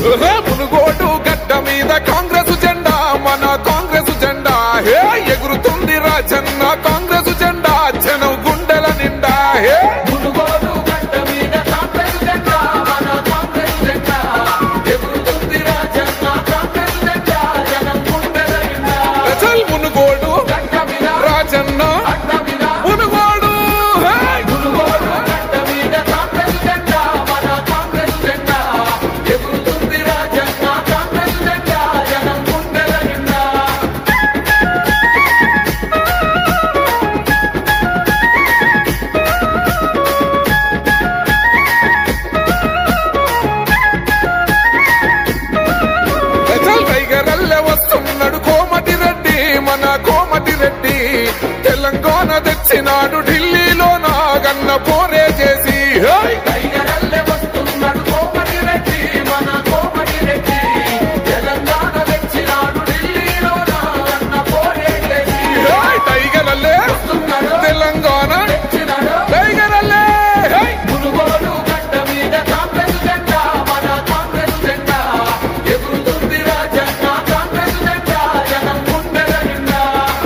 మునుగోడు గడ్డ మీద కాంగ్రెస్ జెండా మన కాంగ్రెస్ జెండా హే ఎగురుతుంది రాజన్న కాంగ్రెస్ జెండా జనం గుండెల నిండా హే మునుగోడు గడ్డ మీద కాంగ్రెస్ జెండా మన కాంగ్రెస్ జెండా ఎగురుతుంది రాజన్న కాంగ్రెస్ జెండా జనం గుండెల నిండా చల్ మునుగోడు గడ్డ మీద రాజన్న అడ్డ మీద మునుగోడు హే! మునుగోడు గడ్డ మీద కాంగ్రెస్ జెండా మన కాంగ్రెస్ జెండా ఎగురుతుంది రాజన్న కాంగ్రెస్ జెండా జనం గుండెల నిండా చల్ టైగరల్లె వస్తున్నాడు కోమటి రెడ్డి మన కోమటి రెడ్డి తెలంగాణ తెచ్చినాడు ఢిల్లీలో నాగన్న పోరే చేసి హే! టైగరల్లె వస్తున్నాడు కోమటి రెడ్డి మన కోమటి రెడ్డి తెలంగాణ తెచ్చినాడు ఢిల్లీలో అన్న పోరేసి హే! టైగరల్లే వస్తున్నాడు తెలంగాణ తెచ్చినాడు టైగరల్లే హే! మునుగోడు గడ్డ మీద కాంగ్రెస్ జెండా మన కాంగ్రెస్ జెండా ఎగురుతుంది రాజన్న కాంగ్రెస్ జెండా జనం గుండెల నిండా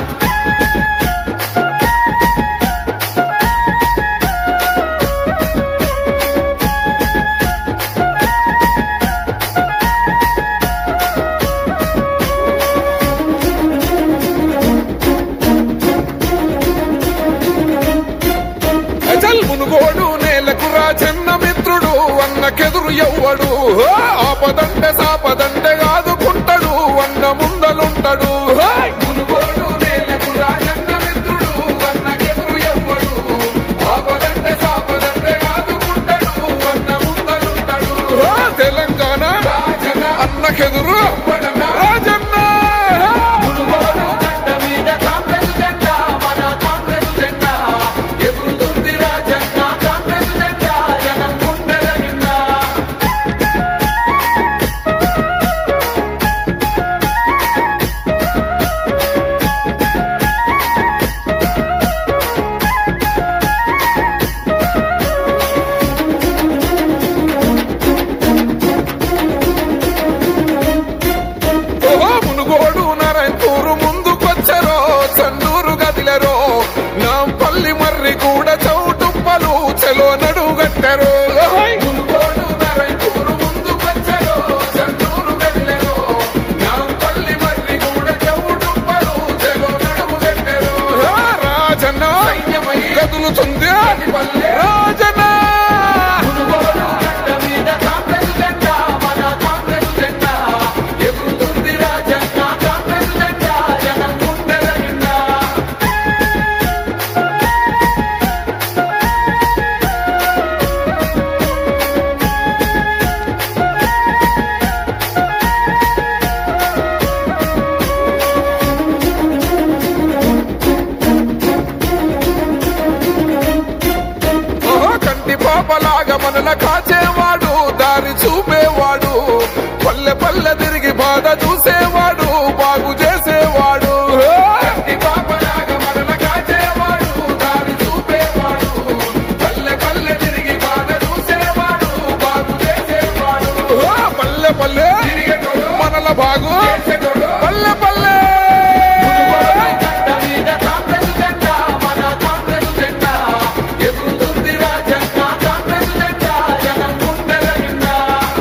చల్ మునుగోడు నేలకు రాజన్న మిత్రుడు అన్నకెదురు ఎవ్వడు హే! ఆపదంటే సాపదంటే ఆదుకుంటాడు అన్న ముందలుంటాడు హే! మునుగోడు నేలకు రాజన్న మిత్రుడు అన్నకెదురు ఎవ్వడు ఆపదంటే సాపదంటే ఆదుకుంటాడు అన్న ముందలుంటాడు హే! తెలంగాణ రాజన్న అన్నకెదురు అప్పడన్నా రాజన్న హే! మునుగోడు గడ్డ మీద కాంగ్రెస్ జెండా మన కాంగ్రెస్ జెండా ఎగురుతుంది రాజన్న కాంగ్రెస్ జెండా జనం గుండెల నిండా ఓహో మునుగోడు నారాయణపూరు ముందుకొచ్చరో చందూరు గదిలరో నాంపల్లి మర్రి కూడా చౌటుప్పలు చెలో నడుగట్టరో ఓహోయ్! మునుగోడు నారాయణపూరు ముందుకొచ్చెను, చందూరు వెళ్ళెను. నాంపల్లి మర్రి కూడా చౌటుప్పలు చెలో నడుముగట్టెను. ఆ రాజన్న సైన్యమై కదులుతుంది పల్లె రాజన్న మునుగోడు గడ్డ మీద కాంగ్రెస్ జెండా, మన కాంగ్రెస్ జెండా. ఎగురుతుంది రాజన్న కాంగ్రెస్ జెండా, జనం గుండెల నిండా. ఓహో కంటి పాపలాగా మనల కాచేవాడు దారి చూపేవాడు పల్లె పల్లె తిరిగి బాధ చూసేవాడు బాగు చేసేవాడు హే! కంటి పాపలాగా మనల కాచేవాడు, దారి చూపేవాడు. పల్లె పల్లె తిరిగి బాధ చూసేవాడు, బాగు చేసేవాడు. ఓహో పల్లె పల్లె తిరిగేటోడు, మనల బాగు చేసేటోడు. పల్లె పల్లె మునుగోడు గడ్డ మీద కాంగ్రెస్ జెండా, మన కాంగ్రెస్ జెండా. ఎగురుతుంది రాజన్న కాంగ్రెస్ జెండా, జనం గుండెల నిండా.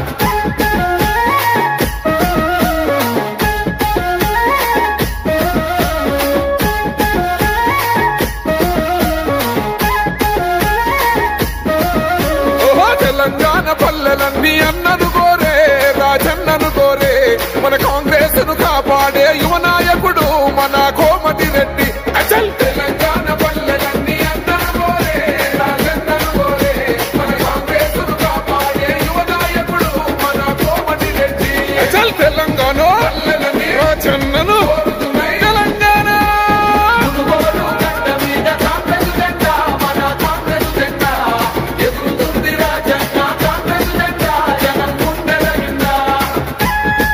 ఓహో తెలంగాణ పల్లెలన్నీ అన్నను కోరే రాజన్నను కోరే మన కాంగ్రెస్ ను కాపాడే యువ నాయకుడు మన కోమటి రెడ్డి అచల్ తెలంగాణ పల్లెలన్నీ అందరూ కోరే, రాజన్నను కోరే. మన కాంగ్రెసును కాపాడే యువ నాయకుడు మన కోమటి రెడ్డి. అచల్ తెలంగాణ పల్లెలన్నీ రాజన్నను కోరుతున్నాయి. తెలంగాణ మునుగోడు గడ్డ మీద కాంగ్రెస్ జెండా, మన కాంగ్రెస్ జెండా. ఎగురుతుంది రాజన్న కాంగ్రెస్ జెండా, జనం గుండెల నిండా.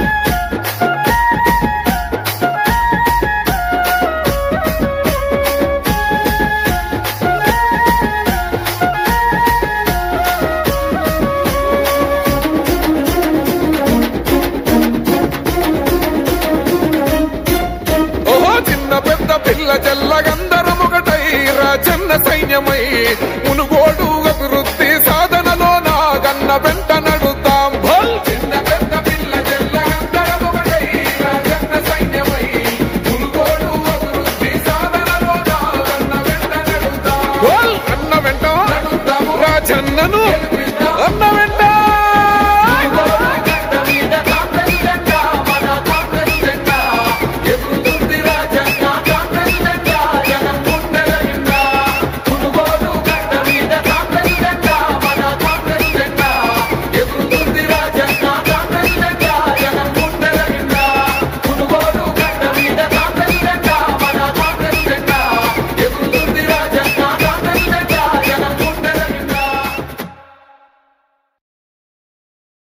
సైన్యమై మునుగోడు అభివృద్ధి సాధనలో నా గన్న వెంట నడుద్దాం భల్ చిన్న పెద్ద పిల్ల చెల్ల అందరం ఒకటై రాజన్న సైన్యమై మునుగోడు అభివృద్ధి సాధనలో నాగన్న వెంట నడుద్దాం భల్ అన్న వెంట నడుద్దాము రాజన్నను గెలుపు